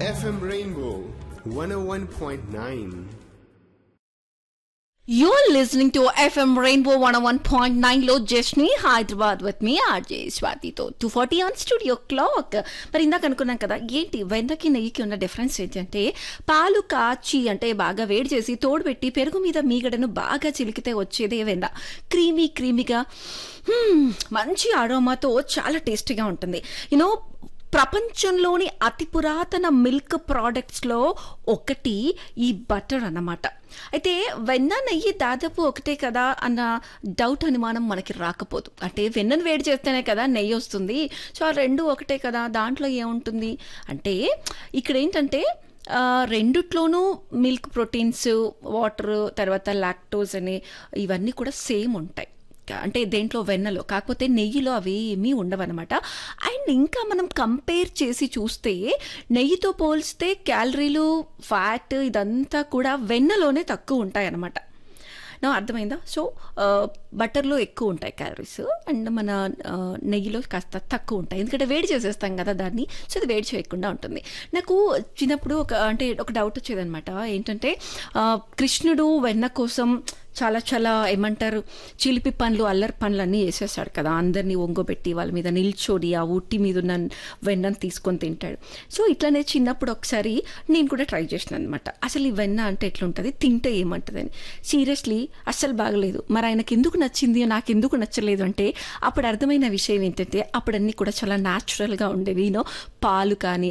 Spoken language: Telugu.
FM Rainbow 101.9. You're listening to FM Rainbow 101.9 లో జస్ని హైదరాబాద్ విత్ మీ ఆర్జే స్వాతితో two forty on studio clock మరి ఇందాక అనుకున్నాం కదా ఏంటి వెన్నకి నెయ్యికి ఉన్న డిఫరెన్స్ ఏంటంటే పాలు కాచి అంటే బాగా వేడి చేసి తోడు పెట్టి పెరుగు మీద మీగడను బాగా చిలికితే వచ్చేదే వెన్న క్రీమీ క్రీమీగా మంచి అరోమాతో చాలా టేస్టీగా ఉంటుంది యూనో ప్రపంచంలోని అతి పురాతన మిల్క్ ప్రోడక్ట్స్లో ఒకటి ఈ బటర్ అన్నమాట అయితే వెన్న నెయ్యి దాదాపు ఒకటే కదా అన్న డౌట్ అనుమానం మనకి రాకపోదు అంటే వెన్నను వేడి చేస్తేనే కదా నెయ్యి వస్తుంది సో ఆ రెండు ఒకటే కదా దాంట్లో ఏముంటుంది అంటే ఇక్కడ ఏంటంటే ఆ, రెండిట్లోనూ మిల్క్ ప్రోటీన్స్ వాటర్ తర్వాత లాక్టోజ్ అని ఇవన్నీ కూడా సేమ్ ఉంటాయి అంటే దేంట్లో వెన్నలో కాకపోతే నెయ్యిలో అవి ఏమీ ఉండవన్నమాట అండ్ ఇంకా మనం కంపేర్ చేసి చూస్తే నెయ్యితో పోల్స్తే క్యాలరీలు ఫ్యాట్ ఇదంతా కూడా వెన్నలోనే తక్కువ ఉంటాయి అన్నమాట నా అర్థమైందా సో బటర్లో ఎక్కువ ఉంటాయి క్యాలరీస్ అండ్ మన ఆ, నెయ్యిలో కాస్త తక్కువ ఉంటాయి ఎందుకంటే వేడి చేసేస్తాం కదా దాన్ని సో అది వేడి చేయకుండా ఉంటుంది నాకు చిన్నప్పుడు ఒక అంటే ఒక డౌట్ వచ్చేదనమాట ఏంటంటే ఆ, కృష్ణుడు వెన్న కోసం చాలా చాలా ఏమంటారు చిలిపి పండ్లు అల్లరి పండ్లు అన్నీ వేసేస్తాడు కదా అందరినీ ఒంగోబెట్టి వాళ్ళ మీద నిల్చోడి ఆ ఉట్టి మీద ఉన్న వెన్నను తీసుకొని తింటాడు సో ఇట్లానే చిన్నప్పుడు ఒకసారి నేను కూడా ట్రై చేసిన అనమాట అసలు ఈ వెన్న అంటే ఎట్లుంటుంది తింటే ఏమంటుందని సీరియస్లీ అస్సలు బాగలేదు మరి ఆయనకి ఎందుకు నచ్చింది నాకు ఎందుకు నచ్చలేదు అంటే అప్పుడు అర్థమైన విషయం ఏంటంటే అప్పుడు అన్నీ కూడా చాలా న్యాచురల్గా ఉండేవి యూనో పాలు కానీ